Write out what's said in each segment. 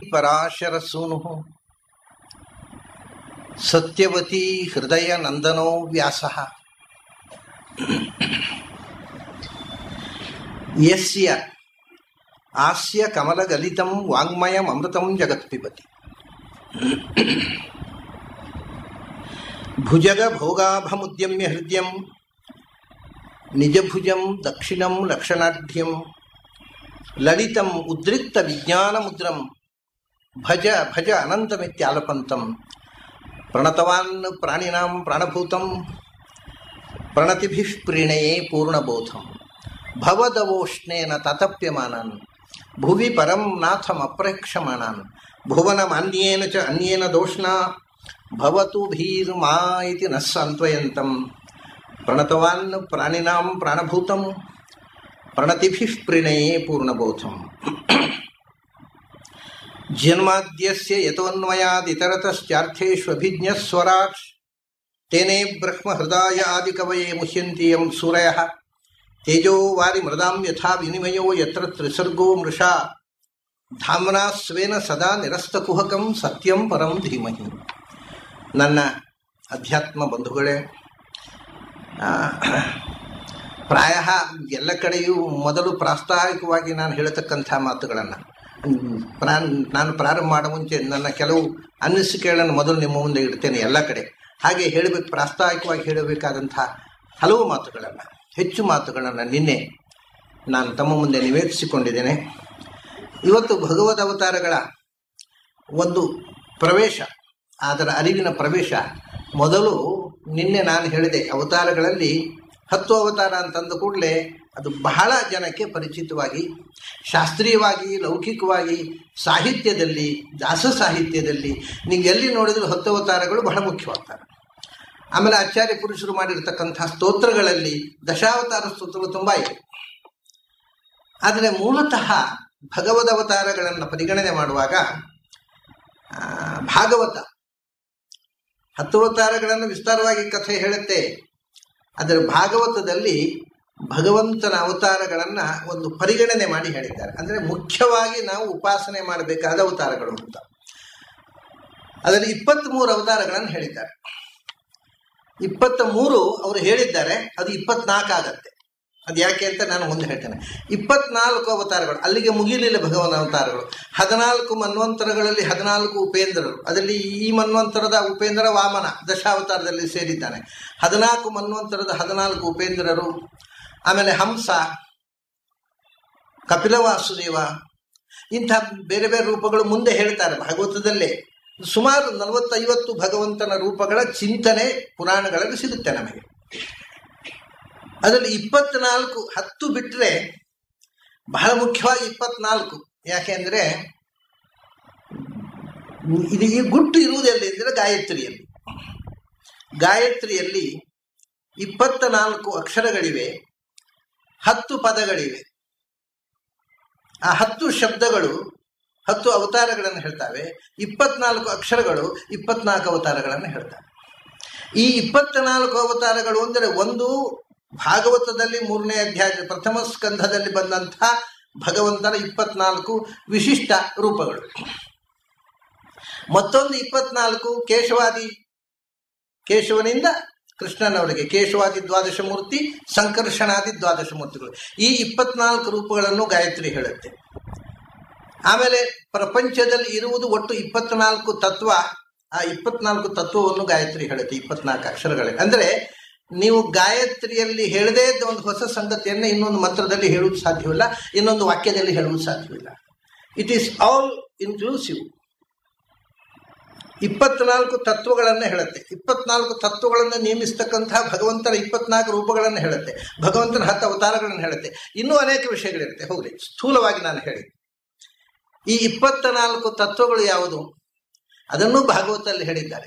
ಪರಾಶರ ಸೂನು ಸತ್ಯವತಿ ಹೃದಯ ನಂದನೋ ವ್ಯಾಸ ಯಸ್ಯ ಆಸ್ಯ ಕಮಲಗಲಿತಂ ವಾಂಗ್ಮಯಂ ಅಮೃತಂ ಜಗತ್ ಪಿಬತಿ ಭುಜಗ ಭೋಗಾಭಮುದ್ಯಮ್ಯ ಹೃದಯಂ ನಿಜಭುಜಂ ದಕ್ಷಿಣಂ ಲಕ್ಷಣಾಢ್ಯಂ ಲಲಿತಂ ಉದ್ರಿಕ್ತ ವಿಜ್ಞಾನಮುದ್ರಂ ಭಜ ಭಜ ಅನಂತಮಿತ್ಯಾಲಪಂತಂ ಪ್ರಣತವಾನ್ ಪ್ರಾಣಿನಾಂ ಪ್ರಾಣಭೂತಂ ಪ್ರಣತಿಭಿಃ ಪ್ರೀಣಯೇ ಪೂರ್ಣಬೋಧಂ ಭವದವೋಷ್ಣೇನ ತತಪ್ಯಮಾನಾನ್ ಭುವಿ ಪರಂ ನಾಥಮಪ್ರೇಕ್ಷಮಾಣಾನ್ ಭುವನಮಾನ್ಯೇನ ಚ ಅನ್ಯೇನ ದೋಷ್ಣಾ ಭವತು ಭೀರ್ಮಾ ಇತಿ ನ ಸಾಂತ್ವಯಂತಂ ಪ್ರಣತವಾನ್ ಪ್ರಾಣಿನಾಂ ಪ್ರಾಣಭೂತಂ ಪ್ರಣತಿಭಿಃ ಪ್ರಣಯೇ ಪೂರ್ಣಬೋಧಂ ಜನ್ಮಾದ್ಯಸ್ಯ ಯತೋನ್ಮಯಾದಿತರತಶ್ಚಾರ್ಥೇಷ್ವಭಿಜ್ಞಸ್ವರಾಟ್ ತೇನೇ ಬ್ರಹ್ಮ ಹೃದಯ ಆದಿಕವಯೇ ಮುಹ್ಯಂತಿ ಯಂ ಸೂರಯಃ ತೇಜೋ ವಾರಿ ಮೃದಾಂ ಯಥಾ ವಿನಿಮಯೋ ಯತ್ರ ತ್ರಿಸರ್ಗೋ ಮೃಷಾ ಧಾಮ್ನಾ ಸ್ವೇನ ಸದಾ ನಿರಸ್ತಕುಹಕಂ ಸತ್ಯಂ ಪರಂ ಧೀಮಹಿ ನನ್ನ ಅಧ್ಯಾತ್ಮ ಬಂಧುಗಳೇ ಆ, ಪ್ರಾಯ ಎಲ್ಲ ಕಡೆಯೂ ಮೊದಲು ಪ್ರಾಸ್ತಾವಿಕವಾಗಿ ನಾನು ಹೇಳತಕ್ಕಂಥ ಮಾತುಗಳನ್ನು ಪ್ರಾನ್ ನಾನು ಪ್ರಾರಂಭ ಮಾಡೋ ಮುಂಚೆ ನನ್ನ ಕೆಲವು ಅನಿಸಿಕೆಗಳನ್ನು ಮೊದಲು ನಿಮ್ಮ ಮುಂದೆ ಇಡ್ತೇನೆ ಎಲ್ಲ ಕಡೆ ಹಾಗೆ ಹೇಳಬೇಕು ಪ್ರಾಸ್ತಾವಿಕವಾಗಿ ಹೇಳಬೇಕಾದಂಥ ಹಲವು ಮಾತುಗಳನ್ನು ಹೆಚ್ಚು ಮಾತುಗಳನ್ನು ನಿನ್ನೆ ನಾನು ತಮ್ಮ ಮುಂದೆ ನಿವೇದಿಸಿಕೊಂಡಿದ್ದೇನೆ ಇವತ್ತು ಭಗವದ್ ಅವತಾರಗಳ ಒಂದು ಪ್ರವೇಶ ಅದರ ಅರಿವಿನ ಪ್ರವೇಶ ಮೊದಲು ನಿನ್ನೆ ನಾನು ಹೇಳಿದೆ ಅವತಾರಗಳಲ್ಲಿ ಹತ್ತು ಅವತಾರ ಅಂತಂದ ಕೂಡಲೇ ಅದು ಬಹಳ ಜನಕ್ಕೆ ಪರಿಚಿತವಾಗಿ ಶಾಸ್ತ್ರೀಯವಾಗಿ ಲೌಕಿಕವಾಗಿ ಸಾಹಿತ್ಯದಲ್ಲಿ ದಾಸ ಸಾಹಿತ್ಯದಲ್ಲಿ ನೀವು ಎಲ್ಲಿ ನೋಡಿದ್ರು ಹತ್ತು ಅವತಾರಗಳು ಬಹಳ ಮುಖ್ಯವಾಗ್ತವೆ ಆಮೇಲೆ ಆಚಾರ್ಯ ಪುರುಷರು ಮಾಡಿರ್ತಕ್ಕಂಥ ಸ್ತೋತ್ರಗಳಲ್ಲಿ ದಶಾವತಾರ ಸ್ತೋತ್ರಗಳು ತುಂಬ ಇದೆ ಆದರೆ ಮೂಲತಃ ಭಗವದ್ ಅವತಾರಗಳನ್ನು ಪರಿಗಣನೆ ಮಾಡುವಾಗ ಆ, ಭಾಗವತ ಹತ್ತು ಅವತಾರಗಳನ್ನು ವಿಸ್ತಾರವಾಗಿ ಕಥೆ ಹೇಳುತ್ತೆ ಅದರ ಭಾಗವತದಲ್ಲಿ ಭಗವಂತನ ಅವತಾರಗಳನ್ನು ಒಂದು ಪರಿಗಣನೆ ಮಾಡಿ ಹೇಳಿದ್ದಾರೆ ಅಂದರೆ ಮುಖ್ಯವಾಗಿ ನಾವು ಉಪಾಸನೆ ಮಾಡಬೇಕಾದ ಅವತಾರಗಳು ಅಂತ ಅದರಲ್ಲಿ ಇಪ್ಪತ್ತ್ಮೂರು ಅವತಾರಗಳನ್ನು ಹೇಳಿದ್ದಾರೆ ಇಪ್ಪತ್ತ ಮೂರು ಅವರು ಹೇಳಿದ್ದಾರೆ ಅದು ಇಪ್ಪತ್ನಾಲ್ಕು ಆಗತ್ತೆ ಅದು ಯಾಕೆ ಅಂತ ನಾನು ಮುಂದೆ ಹೇಳ್ತೇನೆ ಇಪ್ಪತ್ನಾಲ್ಕು ಅವತಾರಗಳು ಅಲ್ಲಿಗೆ ಮುಗಿಲಿಲ್ಲ ಭಗವನ್ ಅವತಾರಗಳು ಹದಿನಾಲ್ಕು ಮನ್ವಂತರಗಳಲ್ಲಿ ಹದಿನಾಲ್ಕು ಉಪೇಂದ್ರರು ಅದರಲ್ಲಿ ಈ ಮನ್ವಂತರದ ಉಪೇಂದ್ರ ವಾಮನ ದಶಾವತಾರದಲ್ಲಿ ಸೇರಿದ್ದಾನೆ ಹದಿನಾಲ್ಕು ಮನ್ವಂತರದ ಹದಿನಾಲ್ಕು ಉಪೇಂದ್ರರು ಆಮೇಲೆ ಹಂಸ ಕಪಿಲವಾಸುದೇವ ಇಂಥ ಬೇರೆ ಬೇರೆ ರೂಪಗಳು ಮುಂದೆ ಹೇಳ್ತಾರೆ ಭಾಗವತದಲ್ಲೇ ಸುಮಾರು ನಲವತ್ತೈವತ್ತು ಭಗವಂತನ ರೂಪಗಳ ಚಿಂತನೆ ಪುರಾಣಗಳಲ್ಲಿ ಸಿಗುತ್ತೆ ನಮಗೆ ಅದರಲ್ಲಿ ಇಪ್ಪತ್ನಾಲ್ಕು ಹತ್ತು ಬಿಟ್ಟರೆ ಬಹಳ ಮುಖ್ಯವಾಗಿ ಇಪ್ಪತ್ನಾಲ್ಕು ಯಾಕೆಂದ್ರೆ ಇದು ಈ ಗುಟ್ಟು ಇರುವುದೆಲ್ಲಿ ಅಂದರೆ ಗಾಯತ್ರಿಯಲ್ಲಿ ಗಾಯತ್ರಿಯಲ್ಲಿ ಇಪ್ಪತ್ತ ನಾಲ್ಕು ಅಕ್ಷರಗಳಿವೆ ಹತ್ತು ಪದಗಳಿವೆ ಆ ಹತ್ತು ಶಬ್ದಗಳು ಹತ್ತು ಅವತಾರಗಳನ್ನು ಹೇಳ್ತಾವೆ ಇಪ್ಪತ್ನಾಲ್ಕು ಅಕ್ಷರಗಳು ಇಪ್ಪತ್ನಾಲ್ಕು ಅವತಾರಗಳನ್ನು ಹೇಳ್ತವೆ ಈ ಇಪ್ಪತ್ನಾಲ್ಕು ಅವತಾರಗಳು ಅಂದರೆ ಒಂದು ಭಾಗವತದಲ್ಲಿ ಮೂರನೇ ಅಧ್ಯಾಯ ಪ್ರಥಮ ಸ್ಕಂಧದಲ್ಲಿ ಬಂದಂತಹ ಭಗವಂತನ ಇಪ್ಪತ್ನಾಲ್ಕು ವಿಶಿಷ್ಟ ರೂಪಗಳು ಮತ್ತೊಂದು ಇಪ್ಪತ್ನಾಲ್ಕು ಕೇಶವಾದಿ ಕೇಶವನಿಂದ ಕೃಷ್ಣನವರಿಗೆ ಕೇಶವಾದಿ ದ್ವಾದಶ ಮೂರ್ತಿ ಸಂಕರ್ಷಣಾದಿ ದ್ವಾದಶ ಮೂರ್ತಿಗಳು ಈ ಇಪ್ಪತ್ನಾಲ್ಕು ರೂಪಗಳನ್ನು ಗಾಯತ್ರಿ ಹೇಳುತ್ತೆ ಆಮೇಲೆ ಪ್ರಪಂಚದಲ್ಲಿ ಇರುವುದು ಒಟ್ಟು ಇಪ್ಪತ್ನಾಲ್ಕು ತತ್ವ ಆ ಇಪ್ಪತ್ನಾಲ್ಕು ತತ್ವವನ್ನು ಗಾಯತ್ರಿ ಹೇಳುತ್ತೆ ಇಪ್ಪತ್ನಾಲ್ಕು ಅಕ್ಷರಗಳೇ ಅಂದ್ರೆ ನೀವು ಗಾಯತ್ರಿಯಲ್ಲಿ ಹೇಳದೇ ಇದ್ದ ಒಂದು ಹೊಸ ಸಂಗತಿಯನ್ನು ಇನ್ನೊಂದು ಮಂತ್ರದಲ್ಲಿ ಹೇಳುವುದು ಸಾಧ್ಯವಿಲ್ಲ ಇನ್ನೊಂದು ವಾಕ್ಯದಲ್ಲಿ ಹೇಳುವುದು ಸಾಧ್ಯವಿಲ್ಲ ಇಟ್ ಈಸ್ ಆಲ್ ಇನ್ಕ್ಲೂಸಿವ್ ಇಪ್ಪತ್ನಾಲ್ಕು ತತ್ವಗಳನ್ನು ಹೇಳುತ್ತೆ ಇಪ್ಪತ್ನಾಲ್ಕು ತತ್ವಗಳನ್ನು ನೇಮಿಸ್ತಕ್ಕಂತಹ ಭಗವಂತನ ಇಪ್ಪತ್ನಾಲ್ಕು ರೂಪಗಳನ್ನು ಹೇಳುತ್ತೆ ಭಗವಂತನ ಹತ್ತು ಅವತಾರಗಳನ್ನು ಹೇಳುತ್ತೆ ಇನ್ನೂ ಅನೇಕ ವಿಷಯಗಳಿರುತ್ತೆ ಹೋಗ್ಲಿ ಸ್ಥೂಲವಾಗಿ ನಾನು ಹೇಳಿ ಈ ಇಪ್ಪತ್ತ ನಾಲ್ಕು ತತ್ವಗಳು ಯಾವುದು ಅದನ್ನು ಭಾಗವತಲ್ಲಿ ಹೇಳಿದ್ದಾರೆ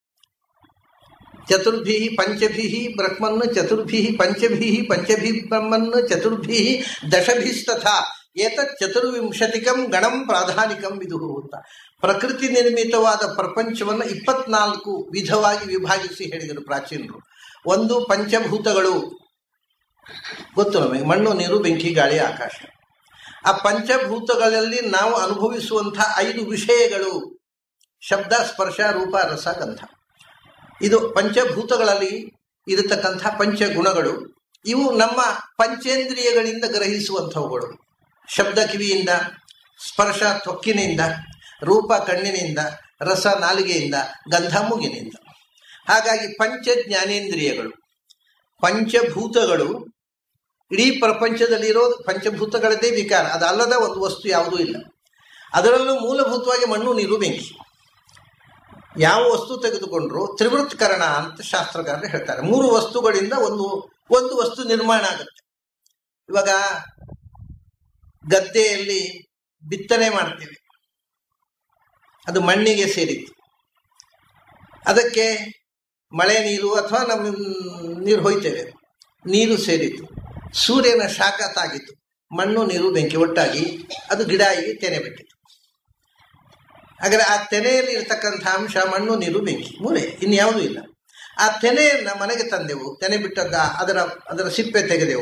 ಚತುರ್ಭಿ ಪಂಚಭಿ ಬ್ರಹ್ಮನ್ ಚತುರ್ಭಿ ಪಂಚಭಿ ಪಂಚಭಿ ಬ್ರಹ್ಮನ್ ಚತುರ್ಭಿ ದಶಭಿಸ್ತಥಾ ಏತತ್ ಚತುರ್ವಿಂಶತಿಕಂ ಗಣಂ ಪ್ರಾಧಾನಿಕಂ ವಿದುಹು ಅಂತ ಪ್ರಕೃತಿ ನಿರ್ಮಿತವಾದ ಪ್ರಪಂಚವನ್ನು ಇಪ್ಪತ್ನಾಲ್ಕು ವಿಧವಾಗಿ ವಿಭಾಗಿಸಿ ಹೇಳಿದರು ಪ್ರಾಚೀನರು ಒಂದು ಪಂಚಭೂತಗಳು ಗೊತ್ತು ನಮಗೆ ಮಣ್ಣು ನೀರು ಬೆಂಕಿ ಗಾಳಿ ಆಕಾಶ ಆ ಪಂಚಭೂತಗಳಲ್ಲಿ ನಾವು ಅನುಭವಿಸುವಂತಹ ಐದು ವಿಷಯಗಳು ಶಬ್ದ ಸ್ಪರ್ಶ ರೂಪ ರಸ ಗಂಧ ಇದು ಪಂಚಭೂತಗಳಲ್ಲಿ ಇರತಕ್ಕಂಥ ಪಂಚಗುಣಗಳು ಇವು ನಮ್ಮ ಪಂಚೇಂದ್ರಿಯಗಳಿಂದ ಗ್ರಹಿಸುವಂಥವುಗಳು ಶಬ್ದ ಕಿವಿಯಿಂದ ಸ್ಪರ್ಶ ತ್ವಕ್ಕಿನಿಂದ ರೂಪ ಕಣ್ಣಿನಿಂದ ರಸ ನಾಲಿಗೆಯಿಂದ ಗಂಧ ಮೂಗಿನಿಂದ ಹಾಗಾಗಿ ಪಂಚ ಜ್ಞಾನೇಂದ್ರಿಯಗಳು ಪಂಚಭೂತಗಳು ಇಡೀ ಪ್ರಪಂಚದಲ್ಲಿರೋ ಪಂಚಭೂತಗಳದ್ದೇ ವಿಕಾರ ಅದಲ್ಲದ ಒಂದು ವಸ್ತು ಯಾವುದೂ ಇಲ್ಲ ಅದರಲ್ಲೂ ಮೂಲಭೂತವಾಗಿ ಮಣ್ಣು ನೀರು ಬೆಂಕಿ ಯಾವ ವಸ್ತು ತೆಗೆದುಕೊಂಡ್ರು ತ್ರಿವೃತ್ಕರಣ ಅಂತ ಶಾಸ್ತ್ರಕಾರರು ಹೇಳ್ತಾರೆ ಮೂರು ವಸ್ತುಗಳಿಂದ ಒಂದು ಒಂದು ವಸ್ತು ನಿರ್ಮಾಣ ಆಗುತ್ತೆ ಇವಾಗ ಗದ್ದೆಯಲ್ಲಿ ಬಿತ್ತನೆ ಮಾಡ್ತೇವೆ ಅದು ಮಣ್ಣಿಗೆ ಸೇರಿತ್ತು ಅದಕ್ಕೆ ಮಳೆ ನೀರು ಅಥವಾ ನಮ್ಮ ನೀರು ಹೊಯ್ತೇವೆ ನೀರು ಸೇರಿತು ಸೂರ್ಯನ ಶಾಖ ತಾಗಿತು ಮಣ್ಣು ನೀರು ಬೆಂಕಿ ಒಟ್ಟಾಗಿ ಅದು ಗಿಡ ಆಗಿ ತೆನೆ ಬಿಟ್ಟಿತು ಹಾಗಾದ್ರೆ ಆ ತೆನೆಯಲ್ಲಿ ಇರತಕ್ಕಂಥ ಅಂಶ ಮಣ್ಣು ನೀರು ಬೆಂಕಿ ಮೂರೇ ಇನ್ಯಾವುದೂ ಇಲ್ಲ ಆ ತೆನೆಯನ್ನ ಮನೆಗೆ ತಂದೆವು ತೆನೆ ಬಿಟ್ಟದ್ದ ಅದರ ಅದರ ಸಿಪ್ಪೆ ತೆಗೆದೆವು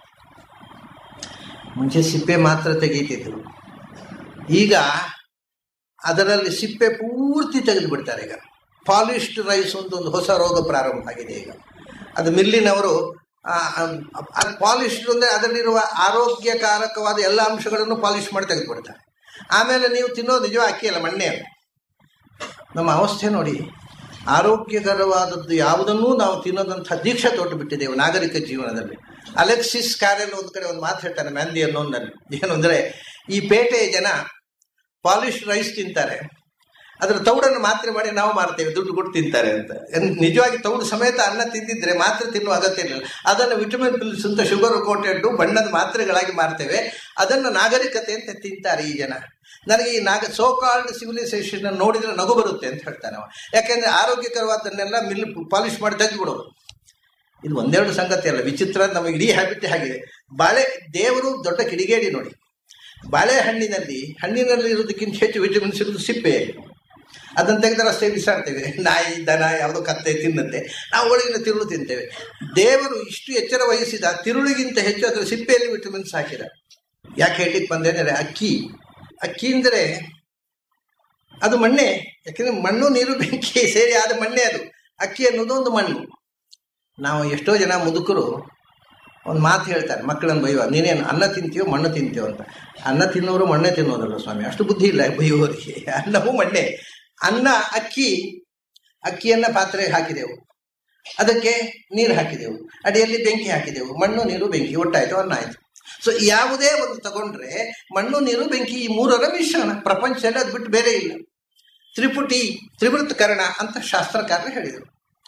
ಮುಂಚೆ ಸಿಪ್ಪೆ ಮಾತ್ರ ತೆಗೀತಿದ್ರು ಈಗ ಅದರಲ್ಲಿ ಸಿಪ್ಪೆ ಪೂರ್ತಿ ತೆಗೆದು ಬಿಡ್ತಾರೆ ಈಗ ಪಾಲಿಶ್ಡ್ ರೈಸ್ ಅಂತ ಒಂದು ಹೊಸ ರೋಗ ಪ್ರಾರಂಭ ಆಗಿದೆ ಈಗ ಅದು ಮಿಲ್ಲಿನವರು ಪಾಲಿಶ್ಡ್ ಅಂದರೆ ಅದರಲ್ಲಿರುವ ಆರೋಗ್ಯಕಾರಕವಾದ ಎಲ್ಲ ಅಂಶಗಳನ್ನು ಪಾಲಿಶ್ ಮಾಡಿ ತೆಗೆದುಬಿಡ್ತಾರೆ ಆಮೇಲೆ ನೀವು ತಿನ್ನೋದು ನಿಜವ ಅಕ್ಕಿ ಅಲ್ಲ ಮಣ್ಣೆ ಅಲ್ಲ ನಮ್ಮ ಅವಸ್ಥೆ ನೋಡಿ ಆರೋಗ್ಯಕರವಾದದ್ದು ಯಾವುದನ್ನೂ ನಾವು ತಿನ್ನೋದಂಥ ದೀಕ್ಷೆ ತೊಟ್ಟು ಬಿಟ್ಟಿದ್ದೇವೆ ನಾಗರಿಕ ಜೀವನದಲ್ಲಿ ಅಲೆಕ್ಸಿಸ್ ಕಾರೆಲ್ಲ ಒಂದು ಕಡೆ ಒಂದು ಮಾತು ಹೇಳ್ತಾನೆ ಮ್ಯಾಂದಿ ಅನ್ನೋನಲ್ಲಿ ಏನು ಅಂದರೆ ಈ ಪೇಟೆಯ ಜನ ಪಾಲಿಶ್ ರೈಸ್ ತಿಂತಾರೆ ಅದರ ತೌಡನ್ನು ಮಾತ್ರೆ ಮಾಡಿ ನಾವು ಮಾರ್ತೇವೆ ದುಡ್ಡು ಕೊಟ್ಟು ತಿಂತಾರೆ ಅಂತ ನಿಜವಾಗಿ ತೌಡು ಸಮೇತ ಅನ್ನ ತಿಂದಿದ್ರೆ ಮಾತ್ರ ತಿನ್ನುವ ಅಗತ್ಯ ಇರಲಿಲ್ಲ ಅದನ್ನು ವಿಟಮಿನ್ ಪಿಲ್ಸ್ ಅಂತ ಶುಗರ್ ಕೋಟೆಡ್ ಬಣ್ಣದ ಮಾತ್ರೆಗಳಾಗಿ ಮಾರ್ತೇವೆ ಅದನ್ನು ನಾಗರಿಕತೆ ಅಂತ ತಿಂತಾರೆ ಈ ಜನ ನನಗೆ ಈ ನಾಗ ಸೋ ಕಾಲ್ಡ್ ಸಿವಿಲೈಸೇಷನ್ ನೋಡಿದ್ರೆ ನಗು ಬರುತ್ತೆ ಅಂತ ಹೇಳ್ತಾನೆ ಅವ ಯಾಕೆಂದ್ರೆ ಆರೋಗ್ಯಕರವಾದನ್ನೆಲ್ಲ ಮಿಲ್ ಪಾಲಿಶ್ ಮಾಡಿ ತೆಗೆದುಬಿಡೋದು ಇದು ಒಂದೆರಡು ಸಂಗತಿ ಅಲ್ಲ ವಿಚಿತ್ರ ನಮಗೆ ಇಡೀ ಹ್ಯಾಬಿಟ್ ಆಗಿದೆ ಬಾಳೆ ದೇವರು ದೊಡ್ಡ ಕಿಡಿಗೇಡಿ ನೋಡಿ ಬಾಳೆಹಣ್ಣಿನಲ್ಲಿ ಹಣ್ಣಿನಲ್ಲಿ ಇರೋದಕ್ಕಿಂತ ಹೆಚ್ಚು ವಿಟಮಿನ್ಸ್ ಇರೋದು ಸಿಪ್ಪೆ ಅದನ್ನು ತೆಗೆದ್ರೆ ಅಷ್ಟೇ ಬಿಸಾಡ್ತೇವೆ ನಾಯಿ ದನ ಯಾವುದೋ ಕತ್ತೆ ತಿನ್ನುತ್ತೆ ನಾವು ಒಳಗಿನ ತಿರುಳು ತಿಂತೇವೆ ದೇವರು ಇಷ್ಟು ಎಚ್ಚರ ವಹಿಸಿದ ತಿರುಳಿಗಿಂತ ಹೆಚ್ಚು ಅದರ ಸಿಪ್ಪೆಯಲ್ಲಿ ವಿಟಮಿನ್ಸ್ ಹಾಕಿದ ಯಾಕೆ ಹೇಳಲಿಕ್ಕೆ ಬಂದೆ ಅಂದರೆ ಅಕ್ಕಿ ಅಕ್ಕಿ ಅಂದರೆ ಅದು ಮಣ್ಣೆ ಯಾಕೆಂದ್ರೆ ಮಣ್ಣು ನೀರು ಬೆಂಕಿ ಸೇರಿ ಆದ ಮಣ್ಣೆ ಅದು ಅಕ್ಕಿ ಅನ್ನೋದು ಒಂದು ಮಣ್ಣು ನಾವು ಎಷ್ಟೋ ಜನ ಮುದುಕರು ಒಂದು ಮಾತು ಹೇಳ್ತಾರೆ ಮಕ್ಕಳನ್ನು ಬೈಯುವ ನೀನೇನು ಅನ್ನ ತಿಂತೀಯೋ ಮಣ್ಣು ತಿಂತೀಯೋ ಅಂತ ಅನ್ನ ತಿನ್ನೋರು ಮಣ್ಣೆ ತಿನ್ನೋದಲ್ಲ ಸ್ವಾಮಿ ಅಷ್ಟು ಬುದ್ಧಿ ಇಲ್ಲ ಬೈಯುವವರಿಗೆ ಅನ್ನವೂ ಮಣ್ಣೆ ಅನ್ನ ಅಕ್ಕಿ ಅಕ್ಕಿಯನ್ನ ಪಾತ್ರೆಗೆ ಹಾಕಿದೆವು ಅದಕ್ಕೆ ನೀರು ಹಾಕಿದೆವು ಅಡಿಯಲ್ಲಿ ಬೆಂಕಿ ಹಾಕಿದೆವು ಮಣ್ಣು ನೀರು ಬೆಂಕಿ ಒಟ್ಟಾಯ್ತು ಅನ್ನ ಆಯ್ತು ಸೊ ಯಾವುದೇ ಒಂದು ತಗೊಂಡ್ರೆ ಮಣ್ಣು ನೀರು ಬೆಂಕಿ ಈ ಮೂರರ ಮಿಶ್ರಣ ಪ್ರಪಂಚದಲ್ಲಿ ಅದು ಬಿಟ್ಟು ಬೇರೆ ಇಲ್ಲ ತ್ರಿಪುಟಿ ತ್ರಿವೃತ್ಕರಣ ಅಂತ ಶಾಸ್ತ್ರಕಾರರು ಹೇಳಿದರು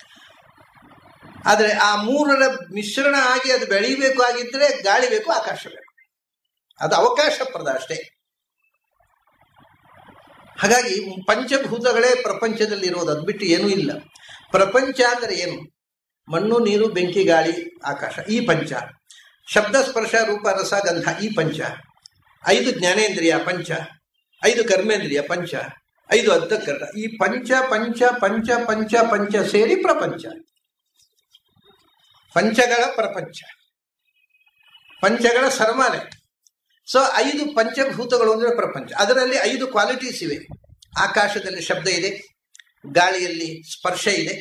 ಆದರೆ ಆ ಮೂರರ ಮಿಶ್ರಣ ಆಗಿ ಅದು ಬೆಳೀಬೇಕು ಆಗಿದ್ರೆ ಗಾಳಿ ಬೇಕು ಆಕಾಶ ಬೇಕು ಅದು ಅವಕಾಶಪ್ರದ ಅಷ್ಟೇ ಹಾಗಾಗಿ ಪಂಚಭೂತಗಳೇ ಪ್ರಪಂಚದಲ್ಲಿ ಇರೋದು ಅದು ಬಿಟ್ಟು ಏನೂ ಇಲ್ಲ ಪ್ರಪಂಚ ಅಂದರೆ ಏನು ಮಣ್ಣು ನೀರು ಬೆಂಕಿ ಗಾಳಿ ಆಕಾಶ ಈ ಪಂಚ ಶಬ್ದ ಸ್ಪರ್ಶ ರೂಪ ರಸ ಗಂಧ ಈ ಪಂಚ ಐದು ಜ್ಞಾನೇಂದ್ರಿಯ ಪಂಚ ಐದು ಕರ್ಮೇಂದ್ರಿಯ ಪಂಚ ಐದು ಅಂತಃಕರಣ ಈ ಪಂಚ ಪಂಚ ಪಂಚ ಪಂಚ ಪಂಚ ಸೇರಿ ಪ್ರಪಂಚ ಪಂಚಗಳ ಪ್ರಪಂಚ ಪಂಚಗಳ ಸರಮಾಲೆ ಸೊ ಐದು ಪಂಚಭೂತಗಳು ಅಂದರೆ ಪ್ರಪಂಚ ಅದರಲ್ಲಿ ಐದು ಕ್ವಾಲಿಟೀಸ್ ಇವೆ ಆಕಾಶದಲ್ಲಿ ಶಬ್ದ ಇದೆ ಗಾಳಿಯಲ್ಲಿ ಸ್ಪರ್ಶ ಇದೆ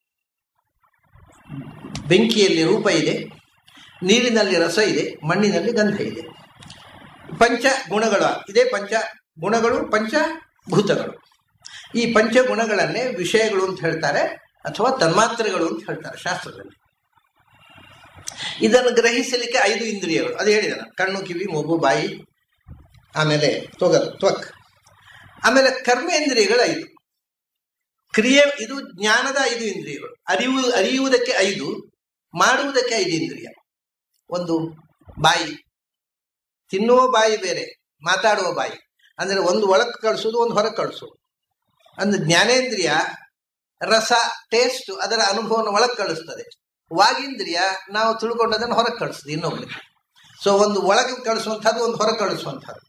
ಬೆಂಕಿಯಲ್ಲಿ ರೂಪ ಇದೆ ನೀರಿನಲ್ಲಿ ರಸ ಇದೆ ಮಣ್ಣಿನಲ್ಲಿ ಗಂಧ ಇದೆ ಪಂಚ ಗುಣಗಳ ಇದೇ ಪಂಚ ಗುಣಗಳು ಪಂಚಭೂತಗಳು ಈ ಪಂಚಗುಣಗಳನ್ನೇ ವಿಷಯಗಳು ಅಂತ ಹೇಳ್ತಾರೆ ಅಥವಾ ತನ್ಮಾತ್ರೆಗಳು ಅಂತ ಹೇಳ್ತಾರೆ ಶಾಸ್ತ್ರದಲ್ಲಿ ಇದನ್ನು ಗ್ರಹಿಸಲಿಕ್ಕೆ ಐದು ಇಂದ್ರಿಯಗಳು ಅದು ಹೇಳಿದ ಕಣ್ಣು ಕಿವಿ ಮೂಗು ಬಾಯಿ ಆಮೇಲೆ ತೊಗರು ತ್ವಕ್ ಆಮೇಲೆ ಕರ್ಮೇಂದ್ರಿಯಗಳು ಐದು ಕ್ರಿಯೆ ಇದು ಜ್ಞಾನದ ಐದು ಇಂದ್ರಿಯಗಳು ಅರಿವು ಅರಿಯುವುದಕ್ಕೆ ಐದು ಮಾಡುವುದಕ್ಕೆ ಐದು ಇಂದ್ರಿಯ ಒಂದು ಬಾಯಿ ತಿನ್ನುವ ಬಾಯಿ ಬೇರೆ ಮಾತಾಡುವ ಬಾಯಿ ಅಂದರೆ ಒಂದು ಒಳಕ್ಕೆ ಕಳಿಸೋದು ಒಂದು ಹೊರಗೆ ಕಳಿಸೋದು ಅಂದ್ರೆ ಜ್ಞಾನೇಂದ್ರಿಯ ರಸ ಟೇಸ್ಟ್ ಅದರ ಅನುಭವವನ್ನು ಒಳಗೆ ಕಳಿಸ್ತದೆ ವಾಗೀಂದ್ರಿಯ ನಾವು ತಿಳ್ಕೊಂಡದನ್ನು ಹೊರಗೆ ಕಳಿಸ್ತದೆ ಇನ್ನೊಬ್ರಿಗೆ ಸೊ ಒಂದು ಒಳಗೆ ಕಳಿಸುವಂಥದ್ದು ಒಂದು ಹೊರಗೆ ಕಳಿಸುವಂಥದ್ದು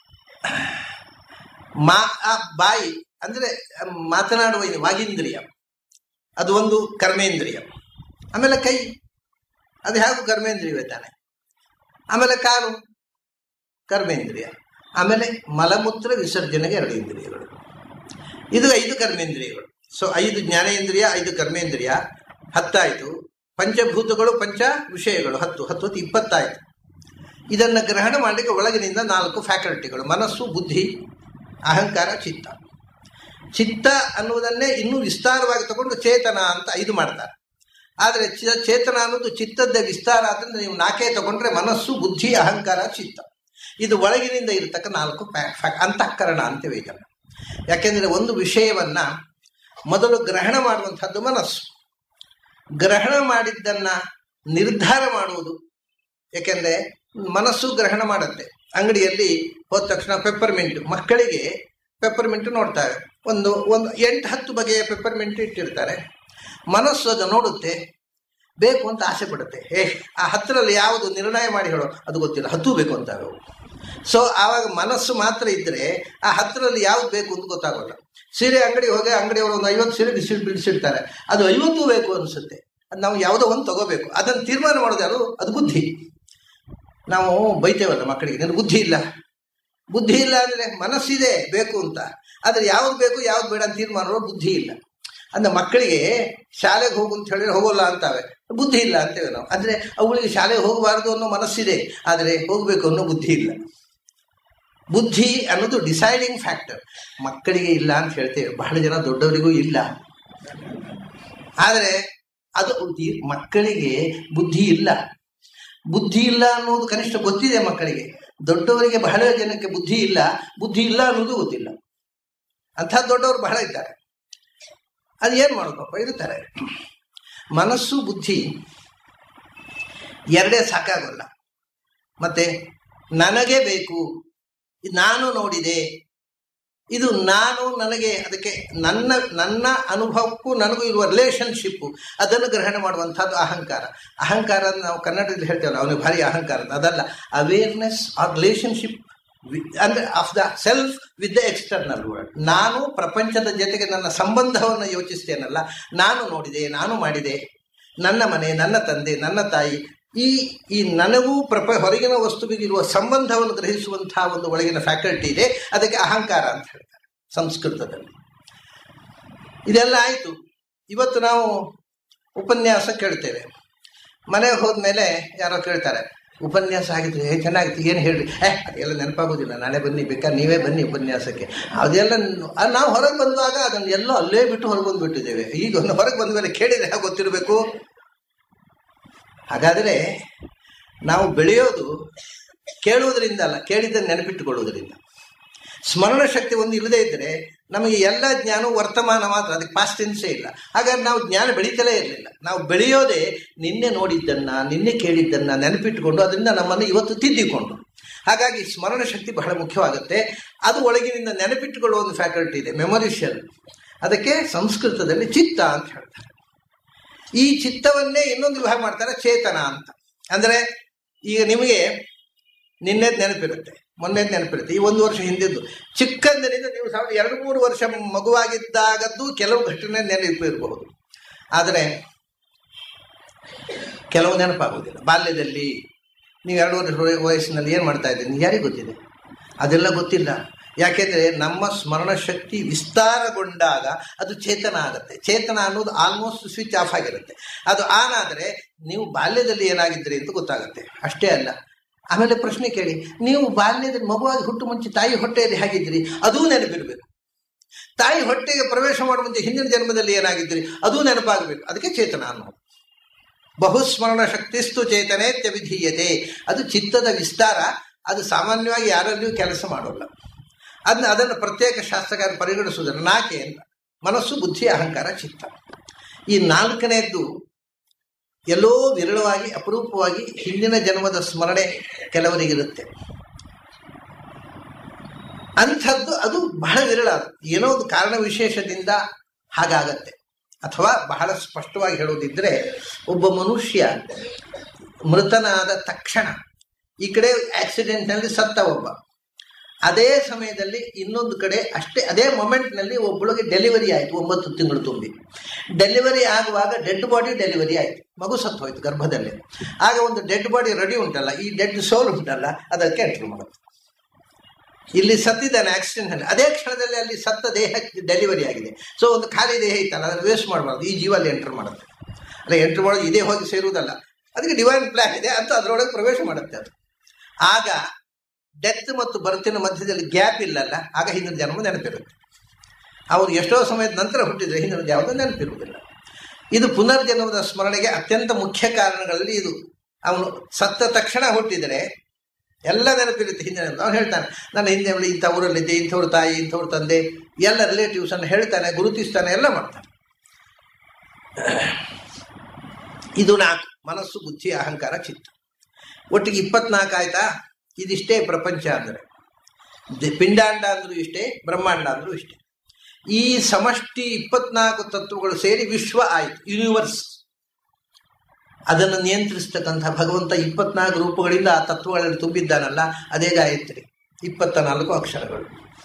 ಮಾ ಆ ಬಾಯಿ ಅಂದ್ರೆ ಮಾತನಾಡುವ ಇದು ವಾಗೀಂದ್ರಿಯ ಅದು ಒಂದು ಕರ್ಮೇಂದ್ರಿಯ ಆಮೇಲೆ ಕೈ ಅದು ಹೇಗೂ ಕರ್ಮೇಂದ್ರಿಯವೇ ತಾನೆ ಆಮೇಲೆ ಕಾಲು ಕರ್ಮೇಂದ್ರಿಯ ಆಮೇಲೆ ಮಲಮೂತ್ರ ವಿಸರ್ಜನೆಗೆ ಎರಡು ಇಂದ್ರಿಯಗಳು ಇದು ಐದು ಕರ್ಮೇಂದ್ರಿಯಗಳು ಸೊ ಐದು ಜ್ಞಾನೇಂದ್ರಿಯ ಐದು ಕರ್ಮೇಂದ್ರಿಯ ಹತ್ತಾಯಿತು ಪಂಚಭೂತಗಳು ಪಂಚ ವಿಷಯಗಳು ಹತ್ತು ಹತ್ತು ಹೊತ್ತು ಇಪ್ಪತ್ತಾಯಿತು ಇದನ್ನು ಗ್ರಹಣ ಮಾಡಲಿಕ್ಕೆ ಒಳಗಿನಿಂದ ನಾಲ್ಕು ಫ್ಯಾಕಲ್ಟಿಗಳು ಮನಸ್ಸು ಬುದ್ಧಿ ಅಹಂಕಾರ ಚಿತ್ತ ಚಿತ್ತ ಅನ್ನುವುದನ್ನೇ ಇನ್ನೂ ವಿಸ್ತಾರವಾಗಿ ತಗೊಂಡು ಚೇತನ ಅಂತ ಐದು ಮಾಡ್ತಾರೆ ಆದರೆ ಚ- ಚೇತನ ಅನ್ನೋದು ಚಿತ್ತದ ವಿಸ್ತಾರ ಆದ್ದರಿಂದ ನೀವು ನಾಲ್ಕೇ ತಗೊಂಡ್ರೆ ಮನಸ್ಸು ಬುದ್ಧಿ ಅಹಂಕಾರ ಚಿತ್ತ ಇದು ಒಳಗಿನಿಂದ ಇರತಕ್ಕ ನಾಲ್ಕು ಫ್ಯಾ- ಫ್ಯಾ- ಅಂತಃಕರಣ ಅಂತೇವೆ ಇದನ್ನು ಯಾಕೆಂದರೆ ಒಂದು ವಿಷಯವನ್ನ ಮೊದಲು ಗ್ರಹಣ ಮಾಡುವಂಥದ್ದು ಮನಸ್ಸು ಗ್ರಹಣ ಮಾಡಿದ್ದನ್ನ ನಿರ್ಧಾರ ಮಾಡುವುದು ಯಾಕೆಂದ್ರೆ ಮನಸ್ಸು ಗ್ರಹಣ ಮಾಡುತ್ತೆ ಅಂಗಡಿಯಲ್ಲಿ ಹೋದ ತಕ್ಷಣ ಪೆಪ್ಪರ್ಮಿಂಟ್ ಮಕ್ಕಳಿಗೆ ಪೆಪ್ಪರ್ಮಿಂಟ್ ನೋಡ್ತಾರೆ ಒಂದು ಒಂದು ಎಂಟು ಹತ್ತು ಬಗೆಯ ಪೆಪ್ಪರ್ಮಿಂಟ್ ಇಟ್ಟಿರ್ತಾರೆ ಮನಸ್ಸು ಅದು ನೋಡುತ್ತೆ ಬೇಕು ಅಂತ ಆಸೆ ಪಡುತ್ತೆ ಏ ಆ ಹತ್ತರಲ್ಲಿ ಯಾವುದು ನಿರ್ಣಯ ಮಾಡಿ ಹೇಳೋ ಅದು ಗೊತ್ತಿಲ್ಲ ಹತ್ತು ಬೇಕು ಅಂತಾವೆ ಅವು ಸೊ ಆವಾಗ ಮನಸ್ಸು ಮಾತ್ರ ಇದ್ರೆ ಆ ಹತ್ತರಲ್ಲಿ ಯಾವ್ದು ಬೇಕು ಅಂತ ಗೊತ್ತಾಗೋಲ್ಲ ಸೀರೆ ಅಂಗಡಿ ಹೋಗಿ ಅಂಗಡಿಯವರು ಒಂದು ಐವತ್ತು ಸೀರೆ ಬಿಸಿ ಬಿಡಿಸಿರ್ತಾರೆ ಅದು ಐವತ್ತು ಬೇಕು ಅನಿಸುತ್ತೆ ಅದು ನಾವು ಯಾವುದೋ ಒಂದು ತಗೋಬೇಕು ಅದನ್ನು ತೀರ್ಮಾನ ಮಾಡೋದು ಯಾರು ಅದು ಬುದ್ಧಿ ನಾವು ಬೈತೇವಲ್ಲ ಮಕ್ಕಳಿಗೆ ನಿನಗೆ ಬುದ್ಧಿ ಇಲ್ಲ ಬುದ್ಧಿ ಇಲ್ಲ ಅಂದ್ರೆ ಮನಸ್ಸಿದೆ ಬೇಕು ಅಂತ ಆದ್ರೆ ಯಾವ್ದು ಬೇಕು ಯಾವ್ದು ಬೇಡ ಅಂತ ತೀರ್ಮಾನ ಮಾಡೋ ಬುದ್ಧಿ ಇಲ್ಲ ಅಂದ್ರೆ ಮಕ್ಕಳಿಗೆ ಶಾಲೆಗೆ ಹೋಗು ಅಂತ ಹೇಳಿದ್ರೆ ಹೋಗೋಲ್ಲ ಅಂತಾವೆ ಬುದ್ಧಿ ಇಲ್ಲ ಅಂತೇವೆ ನಾವು ಅಂದ್ರೆ ಅವುಗಳಿಗೆ ಶಾಲೆಗೆ ಹೋಗಬಾರದು ಅನ್ನೋ ಮನಸ್ಸಿದೆ ಆದರೆ ಹೋಗಬೇಕು ಅನ್ನೋ ಬುದ್ಧಿ ಇಲ್ಲ ಬುದ್ಧಿ ಅನ್ನೋದು ಡಿಸೈಡಿಂಗ್ ಫ್ಯಾಕ್ಟರ್ ಮಕ್ಕಳಿಗೆ ಇಲ್ಲ ಅಂತ ಹೇಳ್ತೇವೆ ಬಹಳ ಜನ ದೊಡ್ಡವರಿಗೂ ಇಲ್ಲ ಆದರೆ ಅದು ದಿ- ಮಕ್ಕಳಿಗೆ ಬುದ್ಧಿ ಇಲ್ಲ ಬುದ್ಧಿ ಇಲ್ಲ ಅನ್ನೋದು ಕನಿಷ್ಠ ಗೊತ್ತಿದೆ ಮಕ್ಕಳಿಗೆ ದೊಡ್ಡವರಿಗೆ ಬಹಳ ಜನಕ್ಕೆ ಬುದ್ಧಿ ಇಲ್ಲ ಬುದ್ಧಿ ಇಲ್ಲ ಅನ್ನೋದು ಗೊತ್ತಿಲ್ಲ ಅಂಥ ದೊಡ್ಡವರು ಬಹಳ ಇದ್ದಾರೆ ಅದು ಏನು ಮಾಡೋದಪ್ಪ ಇರ್ತಾರೆ ಮನಸ್ಸು ಬುದ್ಧಿ ಎರಡೇ ಸಾಕಾಗಲ್ಲ ಮತ್ತೆ ನನಗೆ ಬೇಕು ಇದು ನಾನು ನೋಡಿದೆ ಇದು ನಾನು ನನಗೆ ಅದಕ್ಕೆ ನನ್ನ ನನ್ನ ಅನುಭವಕ್ಕೂ ನನಗೂ ಇರುವ ರಿಲೇಶನ್ಶಿಪ್ ಅದನ್ನು ಗ್ರಹಣ ಮಾಡುವಂಥದ್ದು ಅಹಂಕಾರ ಅಹಂಕಾರ ಅಂತ ನಾವು ಕನ್ನಡದಲ್ಲಿ ಹೇಳ್ತೇವಲ್ಲ ಅವನಿಗೆ ಭಾರಿ ಅಹಂಕಾರ ಅಂತ ಅದಲ್ಲ ಅವೇರ್ನೆಸ್ ಆರ್ ರಿಲೇಶನ್ಶಿಪ್ ಅಂದ್ರೆ of the self with the external world ನಾನು ಪ್ರಪಂಚದ ಜೊತೆಗೆ ನನ್ನ ಸಂಬಂಧವನ್ನು ಯೋಚಿಸ್ತೇನಲ್ಲ ನಾನು ನೋಡಿದೆ ನಾನು ಮಾಡಿದೆ ನನ್ನ ಮನೆ ನನ್ನ ತಂದೆ ನನ್ನ ತಾಯಿ ಈ ಈ ನನಗೂ ಪ್ರಪ ಹೊರಗಿನ ವಸ್ತುವಿಗಿರುವ ಸಂಬಂಧವನ್ನು ಗ್ರಹಿಸುವಂತಹ ಒಂದು ಒಳಗಿನ ಫ್ಯಾಕಲ್ಟಿ ಇದೆ ಅದಕ್ಕೆ ಅಹಂಕಾರ ಅಂತ ಹೇಳ್ತಾರೆ ಸಂಸ್ಕೃತದಲ್ಲಿ ಇದೆಲ್ಲ ಆಯಿತು ಇವತ್ತು ನಾವು ಉಪನ್ಯಾಸ ಕೇಳ್ತೇವೆ ಮನೆಗೆ ಹೋದ್ಮೇಲೆ ಯಾರೋ ಕೇಳ್ತಾರೆ ಉಪನ್ಯಾಸ ಆಗಿದ್ರೆ ಏ ಚೆನ್ನಾಗಿತ್ತು ಏನು ಹೇಳಿ ಏ ಅದೆಲ್ಲ ನೆನಪಾಗೋದಿಲ್ಲ ನಾಳೆ ಬನ್ನಿ ಬೇಕಾದ್ರೆ ನೀವೇ ಬನ್ನಿ ಉಪನ್ಯಾಸಕ್ಕೆ ಅದೆಲ್ಲ ನ- ಆ ನಾವು ಹೊರಗೆ ಬಂದಾಗ ಅದನ್ನು ಎಲ್ಲೋ ಅಲ್ಲೇ ಬಿಟ್ಟು ಹೊರಗೆ ಬಂದುಬಿಟ್ಟಿದ್ದೇವೆ ಈಗ ಒಂದು ಹೊರಗೆ ಬಂದ ಮೇಲೆ ಕೇಳಿದ್ರೆ ಹೇಗೆ ಗೊತ್ತಿರಬೇಕು ಹಾಗಾದರೆ ನಾವು ಬೆಳೆಯೋದು ಕೇಳುವುದರಿಂದ ಅಲ್ಲ ಕೇಳಿದ್ದ ನೆನಪಿಟ್ಟುಕೊಳ್ಳುವುದರಿಂದ ಸ್ಮರಣ ಶಕ್ತಿ ಒಂದು ಇಲ್ಲದೇ ಇದ್ದರೆ ನಮಗೆ ಎಲ್ಲ ಜ್ಞಾನವು ವರ್ತಮಾನ ಮಾತ್ರ ಅದಕ್ಕೆ ಪಾಸ್ಟೆನ್ಸೇ ಇಲ್ಲ ಹಾಗಾದ್ರೆ ನಾವು ಜ್ಞಾನ ಬೆಳೀತಲೇ ಇರಲಿಲ್ಲ ನಾವು ಬೆಳೆಯೋದೇ ನಿನ್ನೆ ನೋಡಿದ್ದನ್ನ ನಿನ್ನೆ ಕೇಳಿದ್ದನ್ನ ನೆನಪಿಟ್ಟುಕೊಂಡು ಅದರಿಂದ ನಮ್ಮನ್ನು ಇವತ್ತು ತಿದ್ದಿಕೊಂಡು ಹಾಗಾಗಿ ಸ್ಮರಣ ಶಕ್ತಿ ಬಹಳ ಮುಖ್ಯವಾಗುತ್ತೆ ಅದು ಒಳಗಿನಿಂದ ನೆನಪಿಟ್ಟುಕೊಳ್ಳುವ ಒಂದು ಫ್ಯಾಕಲ್ಟಿ ಇದೆ ಮೆಮೊರಿಷಿಯಲ್ ಅದಕ್ಕೆ ಸಂಸ್ಕೃತದಲ್ಲಿ ಚಿತ್ತ ಅಂತ ಹೇಳ್ತಾರೆ ಈ ಚಿತ್ತವನ್ನೇ ಇನ್ನೊಂದು ವಿಭಾಗ ಮಾಡ್ತಾರೆ ಚೇತನ ಅಂತ ಅಂದ್ರೆ ಈಗ ನಿಮಗೆ ನಿನ್ನೆದ್ ನೆನಪಿರುತ್ತೆ ಮೊನ್ನೆದ್ ನೆನಪಿರುತ್ತೆ ಈ ಒಂದು ವರ್ಷ ಹಿಂದಿದ್ದು ಚಿಕ್ಕಂದಿನಿಂದ ನೀವು ಸಾವಿರದ ಎರಡು ಮೂರು ವರ್ಷ ಮಗುವಾಗಿದ್ದಾಗದ್ದು ಕೆಲವು ಘಟನೆ ನೆನಪಿರಬಹುದು ಆದರೆ ಕೆಲವು ನೆನಪಾಗುವುದಿಲ್ಲ ಬಾಲ್ಯದಲ್ಲಿ ನೀವು ಎರಡು ವರ್ಷ ವಯಸ್ಸಿನಲ್ಲಿ ಏನು ಮಾಡ್ತಾ ಇದ್ದೀನಿ ಯಾರಿಗೆ ಗೊತ್ತಿದೆ ಅದೆಲ್ಲ ಗೊತ್ತಿಲ್ಲ ಯಾಕೆಂದ್ರೆ ನಮ್ಮ ಸ್ಮರಣ ಶಕ್ತಿ ವಿಸ್ತಾರಗೊಂಡಾಗ ಅದು ಚೇತನ ಆಗುತ್ತೆ ಚೇತನ ಅನ್ನೋದು ಆಲ್ಮೋಸ್ಟ್ ಸ್ವಿಚ್ ಆಫ್ ಆಗಿರುತ್ತೆ ಅದು ಆನ್ ಆದರೆ ನೀವು ಬಾಲ್ಯದಲ್ಲಿ ಏನಾಗಿದ್ರಿ ಅಂತ ಗೊತ್ತಾಗುತ್ತೆ ಅಷ್ಟೇ ಅಲ್ಲ ಆಮೇಲೆ ಪ್ರಶ್ನೆ ಕೇಳಿ ನೀವು ಬಾಲ್ಯದಲ್ಲಿ ಮಗುವಾಗಿ ಹುಟ್ಟು ಮುಂಚೆ ತಾಯಿ ಹೊಟ್ಟೆಯಲ್ಲಿ ಹೇಗಿದ್ರಿ ಅದೂ ನೆನಪಿರಬೇಕು ತಾಯಿ ಹೊಟ್ಟೆಗೆ ಪ್ರವೇಶ ಮಾಡುವ ಮುಂಚೆ ಹಿಂದಿನ ಜನ್ಮದಲ್ಲಿ ಏನಾಗಿದ್ರಿ ಅದೂ ನೆನಪಾಗಬೇಕು ಅದಕ್ಕೆ ಚೇತನ ಅನ್ನೋದು ಬಹುಸ್ಮರಣ ಶಕ್ತಿಸ್ತು ಚೇತನೇತ್ಯ ವಿಧೀಯತೆ ಅದು ಚಿತ್ತದ ವಿಸ್ತಾರ ಅದು ಸಾಮಾನ್ಯವಾಗಿ ಯಾರಲ್ಲಿಯೂ ಕೆಲಸ ಮಾಡೋಲ್ಲ ಅದನ್ನ ಅದನ್ನು ಪ್ರತ್ಯೇಕ ಶಾಸ್ತ್ರಕಾರ ಪರಿಗಣಿಸುವುದನ್ನು ನಾಕೆ ಅಂತ ಮನಸ್ಸು ಬುದ್ಧಿ ಅಹಂಕಾರ ಚಿತ್ತ ಈ ನಾಲ್ಕನೆಯದ್ದು ಎಲ್ಲೋ ವಿರಳವಾಗಿ ಅಪರೂಪವಾಗಿ ಹಿಂದಿನ ಜನ್ಮದ ಸ್ಮರಣೆ ಕೆಲವರಿಗಿರುತ್ತೆ ಅಂಥದ್ದು ಅದು ಬಹಳ ವಿರಳ ಅದು. ಏನೋ ಒಂದು ಕಾರಣ ವಿಶೇಷದಿಂದ ಹಾಗಾಗತ್ತೆ ಅಥವಾ ಬಹಳ ಸ್ಪಷ್ಟವಾಗಿ ಹೇಳೋದಿದ್ರೆ ಒಬ್ಬ ಮನುಷ್ಯ ಮೃತನಾದ ತಕ್ಷಣ ಈ ಕಡೆ ಆಕ್ಸಿಡೆಂಟ್ನಲ್ಲಿ ಸತ್ತ ಒಬ್ಬ ಅದೇ ಸಮಯದಲ್ಲಿ ಇನ್ನೊಂದು ಕಡೆ ಅಷ್ಟೇ ಅದೇ ಮೊಮೆಂಟ್ನಲ್ಲಿ ಒಬ್ಬಳಿಗೆ ಡೆಲಿವರಿ ಆಯಿತು ಒಂಬತ್ತು ತಿಂಗಳು ತುಂಬಿ ಡೆಲಿವರಿ ಆಗುವಾಗ ಡೆಡ್ ಬಾಡಿ ಡೆಲಿವರಿ ಆಯಿತು ಮಗು ಸತ್ತು ಹೋಯ್ತು ಗರ್ಭದಲ್ಲಿ ಆಗ ಒಂದು ಡೆಡ್ ಬಾಡಿ ರೆಡಿ ಉಂಟಲ್ಲ ಈ ಡೆಡ್ ಸೋಲ್ ಉಂಟಲ್ಲ ಅದಕ್ಕೆ ಎಂಟ್ರಿ ಮಾಡುತ್ತೆ ಇಲ್ಲಿ ಸತ್ತಿದ್ದಾನೆ ಆಕ್ಸಿಡೆಂಟ್ ಅಲ್ಲಿ ಅದೇ ಕ್ಷಣದಲ್ಲಿ ಅಲ್ಲಿ ಸತ್ತ ದೇಹ ಡೆಲಿವರಿ ಆಗಿದೆ ಸೊ ಒಂದು ಖಾಲಿ ದೇಹ ಇತ್ತಲ್ಲ ಅದನ್ನು ವೇಸ್ಟ್ ಮಾಡಬಾರ್ದು ಈ ಜೀವ ಅಲ್ಲಿ ಎಂಟರ್ ಮಾಡುತ್ತೆ ಅಲ್ಲ ಎಂಟರ್ ಮಾಡೋದು ಇದೇ ಹೋಗಿ ಸೇರುವುದಲ್ಲ ಅದಕ್ಕೆ ಡಿವೈನ್ ಪ್ಲಾನ್ ಇದೆ ಅಂತ ಅದರೊಳಗೆ ಪ್ರವೇಶ ಮಾಡುತ್ತೆ ಅದು ಆಗ ಡೆತ್ ಮತ್ತು ಬರ್ತಿನ ಮಧ್ಯದಲ್ಲಿ ಗ್ಯಾಪ್ ಇಲ್ಲಲ್ಲ ಆಗ ಹಿಂದಿನ ಜನ್ಮ ನೆನಪಿರುತ್ತೆ ಅವರು ಎಷ್ಟೋ ಸಮಯದ ನಂತರ ಹುಟ್ಟಿದ್ರೆ ಹಿಂದಿನ ಯಾವುದೋ ನೆನಪಿರುವುದಿಲ್ಲ ಇದು ಪುನರ್ಜನ್ಮದ ಸ್ಮರಣೆಗೆ ಅತ್ಯಂತ ಮುಖ್ಯ ಕಾರಣಗಳಲ್ಲಿ ಇದು ಅವನು ಸತ್ತ ತಕ್ಷಣ ಹುಟ್ಟಿದರೆ ಎಲ್ಲ ನೆನಪಿರುತ್ತೆ ಹಿಂದೆ ಅವನು ಹೇಳ್ತಾನೆ ನನ್ನ ಹಿಂದೆ ಅವಳು ಇಂಥ ಊರಲ್ಲಿದ್ದೆ ಇಂಥವ್ರ ತಾಯಿ ಇಂಥವ್ರ ತಂದೆ ಎಲ್ಲ ರಿಲೇಟಿವ್ಸ್ ಅನ್ನು ಹೇಳ್ತಾನೆ ಗುರುತಿಸ್ತಾನೆ ಎಲ್ಲ ಮಾಡ್ತಾನೆ ಇದು ನಾಲ್ಕು ಮನಸ್ಸು ಬುದ್ಧಿ ಅಹಂಕಾರ ಚಿತ್ತ ಒಟ್ಟಿಗೆ ಇಪ್ಪತ್ನಾಲ್ಕು ಆಯ್ತಾ ಇದಿಷ್ಟೇ ಪ್ರಪಂಚ ಅಂದರೆ ದ- ಪಿಂಡಾಂಡ ಅಂದ್ರೂ ಇಷ್ಟೇ ಬ್ರಹ್ಮಾಂಡ ಅಂದ್ರೂ ಇಷ್ಟೇ ಈ ಸಮಷ್ಟಿ ಇಪ್ಪತ್ನಾಲ್ಕು ತತ್ವಗಳು ಸೇರಿ ವಿಶ್ವ ಆಯಿತು ಯೂನಿವರ್ಸ್ ಅದನ್ನು ನಿಯಂತ್ರಿಸ್ತಕ್ಕಂಥ ಭಗವಂತ ಇಪ್ಪತ್ನಾಲ್ಕು ರೂಪಗಳಿಂದ ಆ ತತ್ವಗಳಲ್ಲಿ ತುಂಬಿದ್ದಾನಲ್ಲ ಅದೇ ಗಾಯತ್ರಿ ಇಪ್ಪತ್ತ ನಾಲ್ಕು ಅಕ್ಷರಗಳು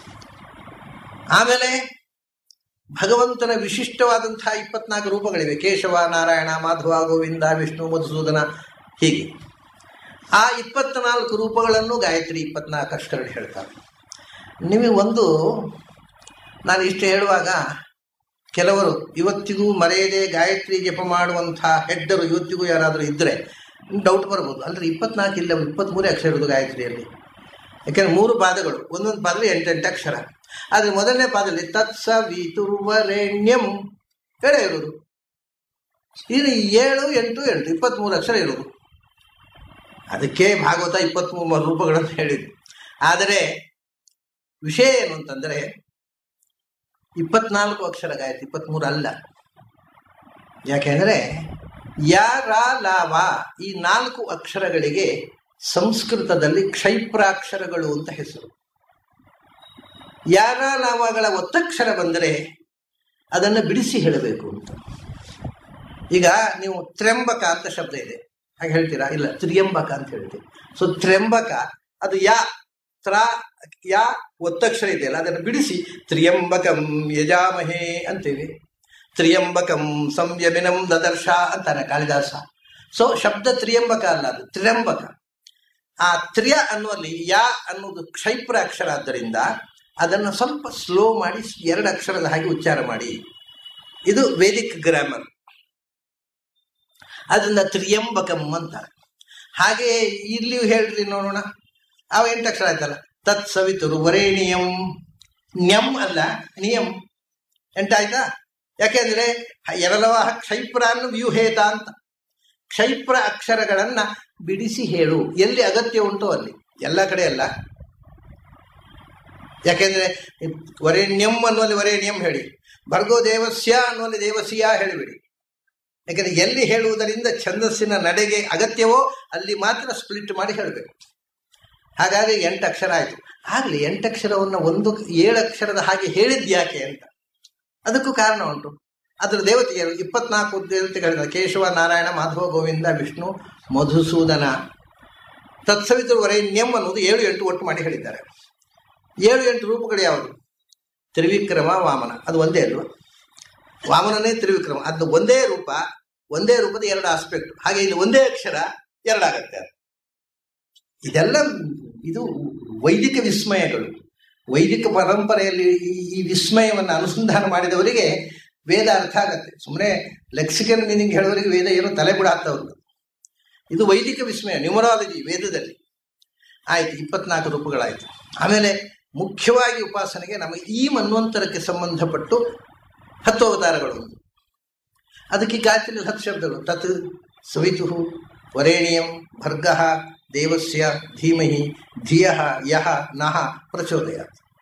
ಆಮೇಲೆ ಭಗವಂತನ ವಿಶಿಷ್ಟವಾದಂತಹ ಇಪ್ಪತ್ನಾಲ್ಕು ರೂಪಗಳಿವೆ ಕೇಶವ ನಾರಾಯಣ ಮಾಧವ ಗೋವಿಂದ ವಿಷ್ಣು ಮಧುಸೂದನ ಹೀಗೆ ಆ ಇಪ್ಪತ್ನಾಲ್ಕು ರೂಪಗಳನ್ನು ಗಾಯತ್ರಿ ಇಪ್ಪತ್ನಾಲ್ಕು ಅಕ್ಷರಗಳು ಹೇಳ್ತಾರೆ ನಿಮಗೆ ಒಂದು ನಾನು ಇಷ್ಟು ಹೇಳುವಾಗ ಕೆಲವರು ಇವತ್ತಿಗೂ ಮರೆಯದೆ ಗಾಯತ್ರಿ ಜಪ ಮಾಡುವಂತಹ ಹೆಡ್ಡರು ಇವತ್ತಿಗೂ ಯಾರಾದರೂ ಇದ್ದರೆ ಡೌಟ್ ಬರ್ಬೋದು ಅಂದರೆ ಇಪ್ಪತ್ನಾಲ್ಕು ಇಲ್ಲ ಇಪ್ಪತ್ತ್ಮೂರೇ ಅಕ್ಷರ ಇರೋದು ಗಾಯತ್ರಿಯಲ್ಲಿ ಯಾಕೆಂದ್ರೆ ಮೂರು ಪಾದಗಳು ಒಂದೊಂದು ಪಾದದಲ್ಲಿ ಎಂಟೆಂಟು ಅಕ್ಷರ ಆದರೆ ಮೊದಲನೇ ಪಾದದಲ್ಲಿ ತತ್ಸವಿತುರ್ವರೆಣ್ಯಂ ಹೇಳೇ ಇರೋದು ಇದು ಏಳು ಎಂಟು ಎಂಟು ಇಪ್ಪತ್ತ್ಮೂರು ಅಕ್ಷರ ಇರೋದು ಅದಕ್ಕೆ ಭಾಗವತ ಇಪ್ಪತ್ತ್ಮೂರು ರೂಪಗಳನ್ನು ಹೇಳಿದ್ದು ಆದರೆ ವಿಷಯ ಏನು ಅಂತಂದರೆ ಇಪ್ಪತ್ನಾಲ್ಕು ಅಕ್ಷರ ಗಾಯತ್ರಿ ಇಪ್ಪತ್ತ್ಮೂರು ಅಲ್ಲ ಯಾಕೆಂದರೆ ಯಾ ರಾ ಲಾ ವಾ ಈ ನಾಲ್ಕು ಅಕ್ಷರಗಳಿಗೆ ಸಂಸ್ಕೃತದಲ್ಲಿ ಕ್ಷೈಪ್ರಾಕ್ಷರಗಳು ಅಂತ ಹೆಸರು ಯಾರ ಲಾವಗಳ ಒತ್ತಕ್ಷರ ಬಂದರೆ ಅದನ್ನು ಬಿಡಿಸಿ ಹೇಳಬೇಕು ಅಂತ ಈಗ ನೀವು ತ್ರ್ಯಂಬಕ ಅಂತ ಶಬ್ದ ಇದೆ ಹಾಗೆ ಹೇಳ್ತೀರಾ ಇಲ್ಲ ತ್ರಿಯಂಬಕ ಅಂತ ಹೇಳ್ತೀವಿ ಸೊ ತ್ರ್ಯಂಬಕ ಅದು ಯಾ ತ್ರ ಯಾ ಒತ್ತಕ್ಷರ ಇದೆಯಲ್ಲ ಅದನ್ನು ಬಿಡಿಸಿ ತ್ರಿಯಂಬಕಂ ಯಜಾಮಹೇ ಅಂತೇವೆ ತ್ರಿಯಂಬಕಂ ಸಂಯಮಿನಂ ದದರ್ಶ ಅಂತಾನೆ ಕಾಳಿದಾಸ ಸೊ ಶಬ್ದ ತ್ರಿಯಂಬಕ ಅಲ್ಲ ಅದು ತ್ರ್ಯಂಬಕ ಆ ತ್ರಿಯ ಅನ್ನುವಲ್ಲಿ ಯಾ ಅನ್ನೋದು ಕ್ಷೈಪ್ರ ಅಕ್ಷರ ಆದ್ದರಿಂದ ಅದನ್ನು ಸ್ವಲ್ಪ ಸ್ಲೋ ಮಾಡಿ ಎರಡು ಅಕ್ಷರದ ಹಾಗೆ ಉಚ್ಚಾರ ಮಾಡಿ ಇದು ವೇದಿಕ್ ಗ್ರಾಮರ್ ಅದರಿಂದ ತ್ರಿಯಂಬಕಂ ಅಂತಾರೆ ಹಾಗೆ ಇಲ್ಲಿ ಹೇಳ್ರಿ ನೋಡೋಣ ಅವ ಎಂಟು ಅಕ್ಷರ ಆಯ್ತಲ್ಲ ತತ್ ಸವಿತುರು ವರೇಣಿಯಂ ನ್ಯಂ ಅಲ್ಲ ನಿಯಂ ಎಂಟಾಯ್ತಾ ಯಾಕೆಂದ್ರೆ ಎರಲವಾಹ ಕ್ಷೈಪ್ರ ಅನ್ನು ವ್ಯೂಹೇತ ಅಂತ ಕ್ಷೈಪ್ರ ಅಕ್ಷರಗಳನ್ನ ಬಿಡಿಸಿ ಹೇಳು ಎಲ್ಲಿ ಅಗತ್ಯ ಉಂಟೋ ಅಲ್ಲಿ ಎಲ್ಲ ಕಡೆ ಅಲ್ಲ ಯಾಕೆಂದ್ರೆ ವರೇಣ್ಯಂ ಅನ್ನುವಲ್ಲಿ ವರೇಣ್ಯಂ ಹೇಳಿ ಭರ್ಗೋ ದೇವಸ್ಯ ಅನ್ನುವಲ್ಲಿ ದೇವಸಿಯ ಹೇಳಿಬಿಡಿ ಯಾಕೆಂದ್ರೆ ಎಲ್ಲಿ ಹೇಳುವುದರಿಂದ ಛಂದಸ್ಸಿನ ನಡೆಗೆ ಅಗತ್ಯವೋ ಅಲ್ಲಿ ಮಾತ್ರ ಸ್ಪ್ಲಿಟ್ ಮಾಡಿ ಹೇಳಬೇಕು ಹಾಗಾಗಿ ಎಂಟು ಅಕ್ಷರ ಆಯಿತು ಆಗಲಿ ಎಂಟಕ್ಷರವನ್ನು ಒಂದು ಏಳು ಅಕ್ಷರದ ಹಾಗೆ ಹೇಳಿದ್ಯಾಕೆ ಅಂತ ಅದಕ್ಕೂ ಕಾರಣ ಉಂಟು ಅದರ ದೇವತೆಯರು ಇಪ್ಪತ್ನಾಲ್ಕು ದೇವತೆಗಳಿಂದ ಕೇಶವ ನಾರಾಯಣ ಮಾಧವ ಗೋವಿಂದ ವಿಷ್ಣು ಮಧುಸೂದನ ತತ್ಸವಿತರು ವರೈನ್ಯಂ ಅನ್ನೋದು ಏಳು ಎಂಟು ಒಟ್ಟು ಮಾಡಿ ಹೇಳಿದ್ದಾರೆ ಏಳು ಎಂಟು ರೂಪಗಳು ಯಾವುದು ತ್ರಿವಿಕ್ರಮ ವಾಮನ ಅದು ಒಂದೇ ಅಲ್ವಾ ವಾಮನನೇ ತ್ರಿವಿಕ್ರಮ ಅದು ಒಂದೇ ರೂಪ ಒಂದೇ ರೂಪದ ಎರಡು ಆಸ್ಪೆಕ್ಟ್ ಹಾಗೆ ಇಲ್ಲಿ ಒಂದೇ ಅಕ್ಷರ ಎರಡಾಗತ್ತೆ ಇದೆಲ್ಲ ಇದು ವೈದಿಕ ವಿಸ್ಮಯಗಳು ವೈದಿಕ ಪರಂಪರೆಯಲ್ಲಿ ಈ ಈ ವಿಸ್ಮಯವನ್ನು ಅನುಸಂಧಾನ ಮಾಡಿದವರಿಗೆ ವೇದ ಅರ್ಥ ಆಗತ್ತೆ ಸುಮ್ಮನೆ ಲೆಕ್ಸಿಕಲ್ ಮೀನಿಂಗ್ ಹೇಳೋರಿಗೆ ವೇದ ಏನೋ ತಲೆ ಬಿಡಾಗ್ತವ್ರು ಇದು ವೈದಿಕ ವಿಸ್ಮಯ ನ್ಯೂಮರಾಲಜಿ ವೇದದಲ್ಲಿ ಆಯ್ತು ಇಪ್ಪತ್ನಾಲ್ಕು ರೂಪಗಳಾಯ್ತು ಆಮೇಲೆ ಮುಖ್ಯವಾಗಿ ಉಪಾಸನೆಗೆ ನಮಗೆ ಈ ಮನ್ವಂತರಕ್ಕೆ ಸಂಬಂಧಪಟ್ಟು ಹತ್ತು ಅವತಾರಗಳು ಒಂದು ಅದಕ್ಕೆ ಗಾಯತ್ರಿ ಹತ್ತು ಶಬ್ದಗಳು ತತ್ ಸವಿತು ವರೇಣಿಯಂ ಭರ್ಗ ದೇವಸ್ಯ ಧೀಮಹಿ ಧಿಯ ಯಹ ನಹ ಪ್ರಚೋದಯ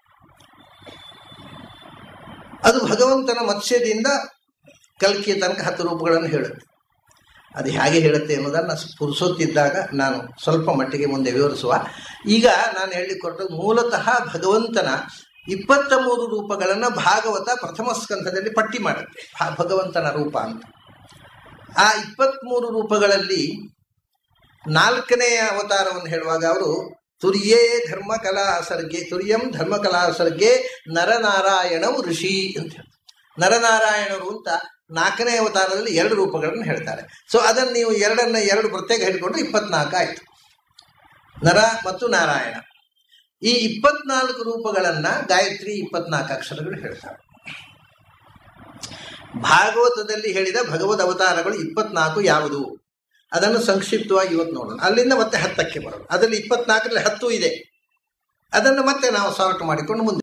ಅದು ಭಗವಂತನ ಮತ್ಸ್ಯದಿಂದ ಕಲ್ಕಿಯ ತನಕ ಹತ್ತು ರೂಪಗಳನ್ನು ಹೇಳುತ್ತೆ ಅದು ಹೇಗೆ ಹೇಳುತ್ತೆ ಅನ್ನೋದನ್ನು ಪುರುಸೊತ್ತಿದ್ದಾಗ ನಾನು ಸ್ವಲ್ಪ ಮಟ್ಟಿಗೆ ಮುಂದೆ ವಿವರಿಸುವ ಈಗ ನಾನು ಹೇಳಿಕೊಟ್ಟು ಮೂಲತಃ ಭಗವಂತನ ಇಪ್ಪತ್ತ ಮೂರು ರೂಪಗಳನ್ನು ಭಾಗವತ ಪ್ರಥಮ ಸ್ಕಂಧದಲ್ಲಿ ಪಟ್ಟಿ ಮಾಡುತ್ತೆ ಭ- ಭಗವಂತನ ರೂಪ ಅಂತ ಆ ಇಪ್ಪತ್ಮೂರು ರೂಪಗಳಲ್ಲಿ ನಾಲ್ಕನೆಯ ಅವತಾರವನ್ನು ಹೇಳುವಾಗ ಅವರು ತುರ್ಯೇ ಧರ್ಮಕಲಾ ಸರ್ಗೆ ತುರ್ಯಂ ಧರ್ಮಕಲಾ ಸರ್ಗೆ ನರನಾರಾಯಣವು ಋಷಿ ಅಂತ ಹೇಳ್ತಾರೆ ನರನಾರಾಯಣರು ಅಂತ ನಾಲ್ಕನೇ ಅವತಾರದಲ್ಲಿ ಎರಡು ರೂಪಗಳನ್ನು ಹೇಳ್ತಾರೆ ಸೊ ಅದನ್ನು ನೀವು ಎರಡನ್ನ ಎರಡು ಪ್ರತ್ಯೇಕ ಹಿಡ್ಕೊಂಡ್ರೆ ಇಪ್ಪತ್ನಾಲ್ಕು ಆಯಿತು ನರ ಮತ್ತು ನಾರಾಯಣ ಈ ಇಪ್ಪತ್ನಾಲ್ಕು ರೂಪಗಳನ್ನ ಗಾಯತ್ರಿ ಇಪ್ಪತ್ನಾಲ್ಕು ಅಕ್ಷರಗಳು ಹೇಳ್ತಾರೆ ಭಾಗವತದಲ್ಲಿ ಹೇಳಿದ ಭಗವದ್ ಅವತಾರಗಳು ಇಪ್ಪತ್ನಾಲ್ಕು ಯಾವುದು ಅದನ್ನು ಸಂಕ್ಷಿಪ್ತವಾಗಿ ಇವತ್ತು ನೋಡೋಣ ಅಲ್ಲಿಂದ ಮತ್ತೆ ಹತ್ತಕ್ಕೆ ಬರೋಣ ಅದರಲ್ಲಿ ಇಪ್ಪತ್ನಾಲ್ಕರಲ್ಲಿ ಹತ್ತು ಇದೆ ಅದನ್ನು ಮತ್ತೆ ನಾವು ಸಾರ್ಟ್ ಮಾಡಿಕೊಂಡು ಮುಂದೆ